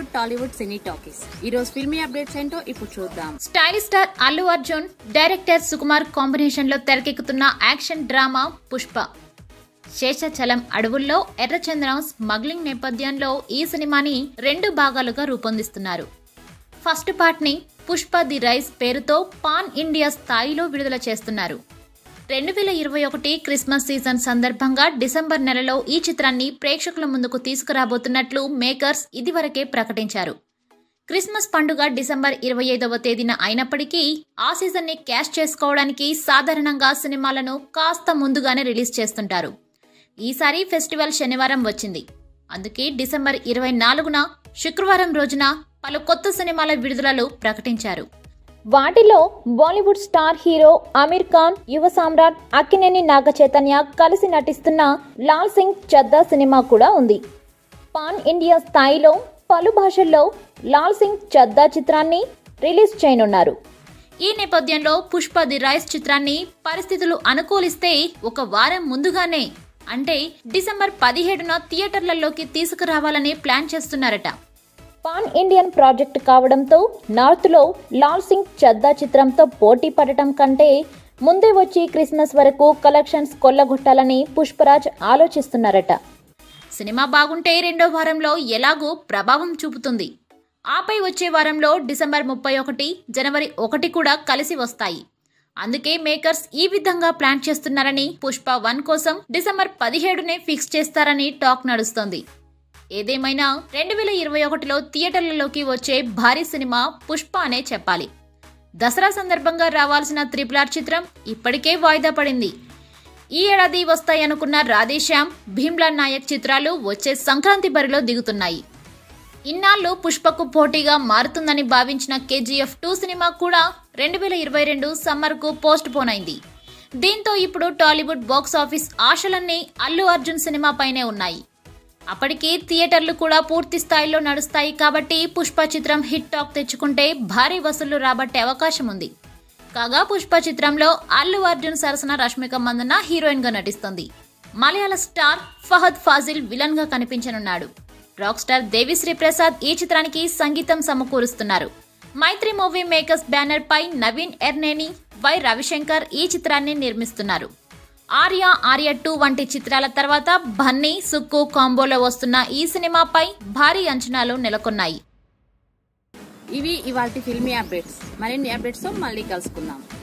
టాలీవుడ్ సినీ talkies ఈ రోజు filmy updates ఏంటో ఇప్పుడు చూద్దాం stylish star Allu Arjun director Sukumar combination లో తెరకెక్కుతున్న యాక్షన్ డ్రామా పుష్ప శేషచలం అడవుల్లో ఎర్రచందనం స్మగ్లింగ్ నేపథ్యంలో ఈ సినిమాని రెండు భాగాలుగా రూపొందిస్తున్నారు ఫస్ట్ పార్ట్ ని పుష్ప ది రైస్ పేరుతో పాన్ ఇండియా స్థాయిలో విడుదల చేస్తున్నారు రెండు వేల ఇరవై ఒకటి క్రిస్మస్ సీజన్ సందర్భంగా డిసెంబర్ నెలలో ఈ చిత్రాన్ని ప్రేక్షకుల ముందుకు తీసుకురాబోతున్నట్లు మేకర్స్ ఇదివరకే ప్రకటించారు క్రిస్మస్ పండుగ డిసెంబర్ ఇరవై ఐదవ తేదీన అయినప్పటికీ ఆ సీజన్ ని క్యాష్ చేసుకోవడానికి సాధారణంగా సినిమాలను కాస్త ముందుగానే రిలీజ్ చేస్తుంటారు ఈసారి ఫెస్టివల్ శనివారం వచ్చింది అందుకే డిసెంబర్ ఇరవై నాలుగున శుక్రవారం రోజున పలు కొత్త సినిమాల విడుదలలు ప్రకటించారు వాటిలో Bollywood star hero Aamir Khan యువ సామ్రాట్ అక్కినేని నాగ చైతన్య కలిసి నటిస్తున్న లాల్ సింగ్ చద్దా సినిమా కూడా ఉంది పాన్ ఇండియా స్థాయిలో పలు భాషల్లో లాల్ సింగ్ చద్దా చిత్రాన్ని రిలీజ్ చేయనున్నారు ఈ నేపథ్యంలో పుష్ప ది రైస్ చిత్రాన్ని పరిస్థితులు అనుకూలిస్తే ఒక వారం ముందుగానే అంటే డిసెంబర్ పదిహేడున థియేటర్లలోకి తీసుకురావాలని ప్లాన్ చేస్తున్నారట పాన్ ఇండియన్ ప్రాజెక్ట్ కావడంతో నార్త్లో లాల్ సింగ్ చద్దా చిత్రంతో పోటీ పడటం కంటే ముందే వచ్చి క్రిస్మస్ వరకు కలెక్షన్స్ కొల్లగొట్టాలని పుష్పరాజ్ ఆలోచిస్తున్నారట సినిమా బాగుంటే రెండో వారంలో ఎలాగూ ప్రభావం చూపుతుంది ఆపై వచ్చే వారంలో డిసెంబర్ ముప్పై ఒకటి జనవరి ఒకటి కూడా కలిసి వస్తాయి అందుకే మేకర్స్ ఈ విధంగా ప్లాన్ చేస్తున్నారని పుష్ప వన్ కోసం డిసెంబర్ పదిహేడునే ఫిక్స్ చేస్తారని టాక్ నడుస్తోంది ఏదేమైనా రెండు వేల ఇరవై ఒకటిలో థియేటర్లలోకి వచ్చే భారీ సినిమా పుష్ప అనే చెప్పాలి దసరా సందర్భంగా రావాల్సిన త్రిపుల్ ఆర్ చిత్రం ఇప్పటికే వాయిదా పడింది ఈ ఏడాది వస్తాయనుకున్న రాధేశ్యామ్ భీమ్లా నాయక్ చిత్రాలు వచ్చే సంక్రాంతి బరిలో దిగుతున్నాయి ఇన్నాళ్ళు పుష్పకు పోటీగా మారుతుందని భావించిన కేజీఎఫ్ టూ సినిమా కూడా రెండు వేల ఇరవై రెండు సమ్మర్కు పోస్ట్ పోన్ అయింది దీంతో ఇప్పుడు టాలీవుడ్ బాక్స్ ఆఫీస్ ఆశలన్నీ అల్లు అర్జున్ సినిమాపైనే ఉన్నాయి అప్పటికి థియేటర్లు కూడా పూర్తి స్థాయిలో నడుస్తాయి కాబట్టి పుష్ప చిత్రం హిట్ టాక్ తెచ్చుకుంటే భారీ వసూళ్లు రాబట్టే అవకాశం ఉంది కాగా పుష్ప చిత్రంలో అల్లు అర్జున్ సరసన రష్మిక మందన హీరోయిన్ గా నటిస్తుంది మలయాళ స్టార్ ఫహద్ ఫాజిల్ విలన్ గా కనిపించనున్నాడు రాక్ స్టార్ దేవిశ్రీ ప్రసాద్ ఈ చిత్రానికి సంగీతం సమకూరుస్తున్నారు మైత్రి మూవీ మేకర్స్ బ్యానర్ పై నవీన్ ఎర్నేని వై రవిశంకర్ ఈ చిత్రాన్ని నిర్మిస్తున్నారు ఆర్య ఆర్య టూ వంటి చిత్రాల తర్వాత బన్నీ సుక్కు కాంబోలో వస్తున్న ఈ సినిమాపై భారీ అంచనాలు నెలకొన్నాయి ఇవి ఇవాల్టి ఫిల్మీ అప్డేట్స్ మరిన్ని అప్డేట్స్ తో మళ్ళీ కలుసుకుందాం